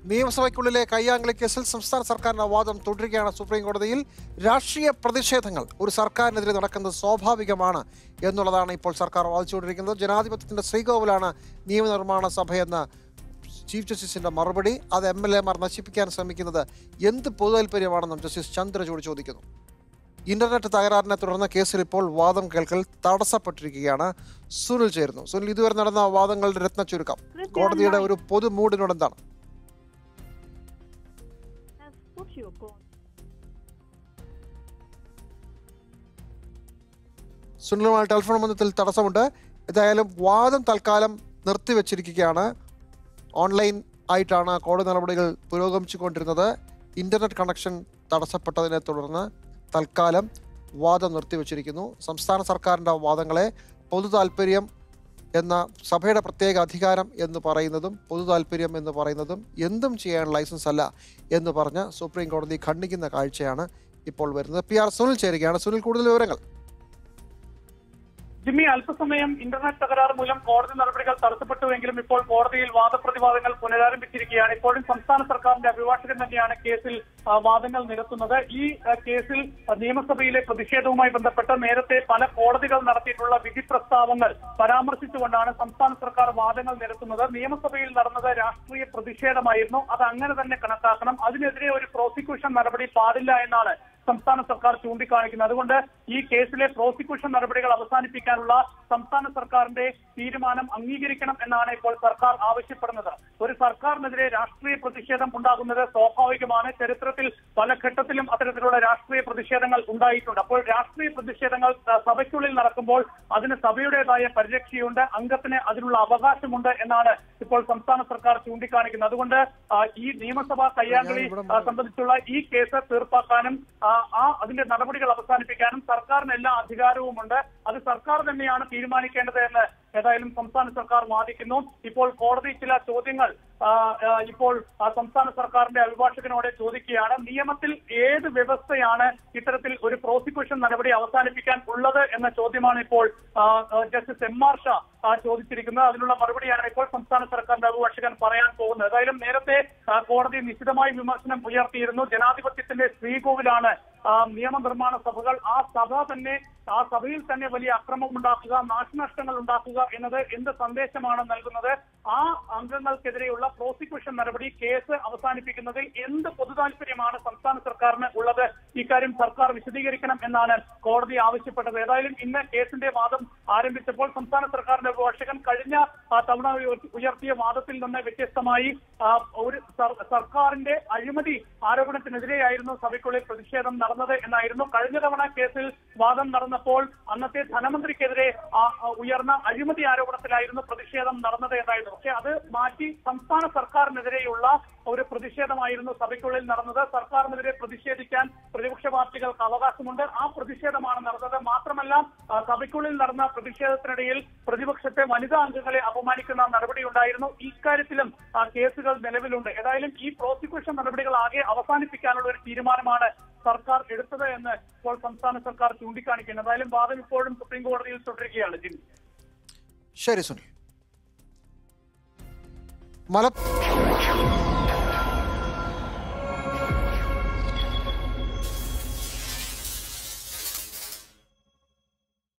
നിയമസഭയ്ക്കുള്ളിലെ കയ്യാങ്കളി കേസിൽ സംസ്ഥാന സർക്കാരിന്റെ വാദം തുടരുകയാണ് സുപ്രീം കോടതിയിൽ രാഷ്ട്രീയ പ്രതിഷേധങ്ങൾ ഒരു സർക്കാരിനെതിരെ നടക്കുന്നത് സ്വാഭാവികമാണ് എന്നുള്ളതാണ് ഇപ്പോൾ സർക്കാർ വാദിച്ചുകൊണ്ടിരിക്കുന്നത് ജനാധിപത്യത്തിന്റെ ശ്രീകോവിലാണ് നിയമനിർമ്മാണ സഭയെന്ന് ചീഫ് ജസ്റ്റിസിന്റെ മറുപടി അത് എം എൽ എമാർ നശിപ്പിക്കാൻ ശ്രമിക്കുന്നത് എന്ത് പൊതു താല്പര്യമാണെന്നും ജസ്റ്റിസ് ചന്ദ്രചൂഡ് ചോദിക്കുന്നു ഇന്റർനെറ്റ് തകരാറിനെ തുടർന്ന് കേസിൽ ഇപ്പോൾ വാദം കേൾക്കൽ തടസ്സപ്പെട്ടിരിക്കുകയാണ് സുനിൽ ചേരുന്നു സുനിൽ ഇതുവരെ നടന്ന വാദങ്ങളുടെ രത്ന ചുരുക്കം കോടതിയുടെ ഒരു പൊതു മൂഡിനോട് എന്താണ് has put your call. സുനിലുമായി ടെലിഫോൺ ബന്ധത്തിൽ തടസ്സമുണ്ട് ഏതായാലും വാദം തൽക്കാലം നിർത്തിവെച്ചിരിക്കുകയാണ് ഓൺലൈൻ ആയിട്ടാണ് കോടതി നടപടികൾ പുരോഗമിച്ചുകൊണ്ടിരുന്നത് ഇന്റർനെറ്റ് കണക്ഷൻ തടസ്സപ്പെട്ടതിനെ തുടർന്ന് തൽക്കാലം വാദം നിർത്തിവെച്ചിരിക്കുന്നു സംസ്ഥാന സർക്കാരിൻ്റെ വാദങ്ങളെ പൊതു താല്പര്യം എന്ന സഭയുടെ പ്രത്യേക അധികാരം എന്ന് പറയുന്നതും പൊതു താല്പര്യം എന്ന് പറയുന്നതും എന്തും ചെയ്യാൻ ലൈസൻസ് അല്ല എന്ന് പറഞ്ഞ് സുപ്രീം കോടതി ഖണ്ഡിക്കുന്ന കാഴ്ചയാണ് ഇപ്പോൾ വരുന്നത് പി ആർ സുനിൽ ചേരുകയാണ് സുനിൽ കൂടുതൽ വിവരങ്ങൾ ജിമ്മി അല്പസമയം ഇന്റർനെറ്റ് തകരാറ് മൂലം കോടതി നടപടികൾ തടസ്സപ്പെട്ടുവെങ്കിലും ഇപ്പോൾ കോടതിയിൽ വാദപ്രതിവാദങ്ങൾ പുനരാരംഭിച്ചിരിക്കുകയാണ് ഇപ്പോഴും സംസ്ഥാന സർക്കാരിന്റെ അഭിഭാഷകൻ തന്നെയാണ് കേസിൽ ആ, വാദങ്ങൾ നിരത്തുന്നത് ഈ ആ, കേസിൽ ആ, നിയമസഭയിലെ പ്രതിഷേധവുമായി ബന്ധപ്പെട്ട് നേരത്തെ പല കോടതികൾ നടത്തിയിട്ടുള്ള വിധി പ്രസ്താവങ്ങൾ പരാമർശിച്ചുകൊണ്ടാണ് സംസ്ഥാന സർക്കാർ വാദങ്ങൾ നിരത്തുന്നത് നിയമസഭയിൽ നടന്നത് രാഷ്ട്രീയ പ്രതിഷേധമായിരുന്നു അത് അങ്ങനെ തന്നെ കണക്കാക്കണം അതിനെതിരെ ഒരു പ്രോസിക്യൂഷൻ നടപടി പാടില്ല എന്നാണ് സംസ്ഥാന സർക്കാർ ചൂണ്ടിക്കാണിക്കുന്നത് അതുകൊണ്ട് ഈ കേസിലെ പ്രോസിക്യൂഷൻ നടപടികൾ അവസാനിപ്പിക്കാനുള്ള സംസ്ഥാന സർക്കാരിന്റെ തീരുമാനം അംഗീകരിക്കണം എന്നാണ് ഇപ്പോൾ സർക്കാർ ആവശ്യപ്പെടുന്നത് ഒരു സർക്കാരിനെതിരെ രാഷ്ട്രീയ പ്രതിഷേധം ഉണ്ടാകുന്നത് സ്വാഭാവികമാണ് ചരിത്രത്തിൽ പല ഘട്ടത്തിലും അത്തരത്തിലുള്ള രാഷ്ട്രീയ പ്രതിഷേധങ്ങൾ ഉണ്ടായിട്ടുണ്ട് അപ്പോൾ രാഷ്ട്രീയ പ്രതിഷേധങ്ങൾ ആ, സഭയ്ക്കുള്ളിൽ നടക്കുമ്പോൾ അതിന് സഭയുടേതായ പരിരക്ഷയുണ്ട് അംഗത്തിന് അതിനുള്ള അവകാശമുണ്ട് എന്നാണ് ഇപ്പോൾ സംസ്ഥാന സർക്കാർ ചൂണ്ടിക്കാണിക്കുന്നത് അതുകൊണ്ട് ആ, ഈ നിയമസഭാ കയ്യാങ്കളി ആ, സംബന്ധിച്ചുള്ള ഈ കേസ് തീർപ്പാക്കാനും ആ, ആ അതിന്റെ നടപടികൾ അവസാനിപ്പിക്കാനും സർക്കാരിന് എല്ലാ അധികാരവുമുണ്ട് അത് സർക്കാർ തന്നെയാണ് തീരുമാനിക്കേണ്ടത് എന്ന് ഏതായാലും സംസ്ഥാന സർക്കാർ വാദിക്കുന്നു ഇപ്പോൾ കോടതി ചില ചോദ്യങ്ങൾ ആ, ആ, ഇപ്പോൾ ആ, സംസ്ഥാന സർക്കാരിന്റെ അഭിഭാഷകനോട് ചോദിക്കുകയാണ് നിയമത്തിൽ ഏത് വ്യവസ്ഥയാണ് ഇത്തരത്തിൽ ഒരു പ്രോസിക്യൂഷൻ നടപടി അവസാനിപ്പിക്കാൻ ഉള്ളത് എന്ന ചോദ്യമാണ് ഇപ്പോൾ ആ, ആ, ജസ്റ്റിസ് എം ആർ ഷാ ആ, ചോദിച്ചിരിക്കുന്നത് അതിനുള്ള മറുപടിയാണ് ഇപ്പോൾ സംസ്ഥാന സർക്കാരിന്റെ അഭിഭാഷകൻ പറയാൻ പോകുന്നത് ഏതായാലും നേരത്തെ ആ, കോടതി നിശിതമായി വിമർശനം ഉയർത്തിയിരുന്നു ജനാധിപത്യത്തിന്റെ ശ്രീകോവിലാണ് ആ, നിയമനിർമ്മാണ സഭകൾ ആ സഭ തന്നെ ആ സഭയിൽ തന്നെ വലിയ അക്രമം ഉണ്ടാക്കുക നാശനഷ്ടങ്ങൾ ഉണ്ടാക്കുക എന്നത് എന്ത് സന്ദേശമാണ് നൽകുന്നത് ആ അംഗങ്ങൾക്കെതിരെയുള്ള പ്രോസിക്യൂഷൻ നടപടി കേസ് അവസാനിപ്പിക്കുന്നതിൽ എന്ത് പൊതു താല്പര്യമാണ് സംസ്ഥാന സർക്കാരിന് ഉള്ളത് ഇക്കാര്യം സർക്കാർ വിശദീകരിക്കണം എന്നാണ് കോടതി ആവശ്യപ്പെട്ടത് ഏതായാലും ഇന്ന് കേസിന്റെ വാദം ആരംഭിച്ചപ്പോൾ സംസ്ഥാന സർക്കാരിന്റെ അഭിഭാഷകൻ കഴിഞ്ഞ ആ, തവണ ഉയർ- ഉയർത്തിയ വാദത്തിൽ നിന്ന് വ്യത്യസ്തമായി ആ, ഒരു സർ- സർക്കാരിന്റെ അഴിമതി ആരോപണത്തിനെതിരെയായിരുന്നു സഭയ്ക്കുള്ളിൽ പ്രതിഷേധം നടന്നത് എന്നായിരുന്നു കഴിഞ്ഞ തവണ കേസിൽ വാദം നടന്നപ്പോൾ അന്നത്തെ ധനമന്ത്രിക്കെതിരെ ആ, ആ, ഉയർന്ന അഴിമതി ആരോപണത്തിലായിരുന്നു പ്രതിഷേധം നടന്നത് എന്നായിരുന്നു പക്ഷെ അത് മാറ്റി സംസ്ഥാന സർക്കാരിനെതിരെയുള്ള ഒരു പ്രതിഷേധമായിരുന്നു സഭയ്ക്കുള്ളിൽ നടന്നത് സർക്കാരിനെതിരെ പ്രതിഷേധിക്കാൻ പ്രതിപക്ഷ പാർട്ടികൾക്ക് അവകാശമുണ്ട് ആ പ്രതിഷേധമാണ് നടന്നത് മാത്രമല്ല ആ, സഭയ്ക്കുള്ളിൽ നടന്ന പ്രതിഷേധത്തിനിടയിൽ പ്രതിപക്ഷത്തെ വനിതാ അംഗങ്ങളെ അപമാനിക്കുന്ന നടപടി ഉണ്ടായിരുന്നു ഇക്കാര്യത്തിലും ആ, കേസുകൾ നിലവിലുണ്ട് ഏതായാലും ഈ പ്രോസിക്യൂഷൻ നടപടികൾ ആകെ അവസാനിപ്പിക്കാനുള്ള ഒരു തീരുമാനമാണ് സർക്കാർ എടുത്തത് എന്ന് ഇപ്പോൾ സംസ്ഥാന സർക്കാർ ചൂണ്ടിക്കാണിക്കുന്നു ഏതായാലും വാദം ഇപ്പോഴും സുപ്രീം കോടതിയിൽ തുടരുകയാണ് ജിമ്മി ശരി സുനിൽ മല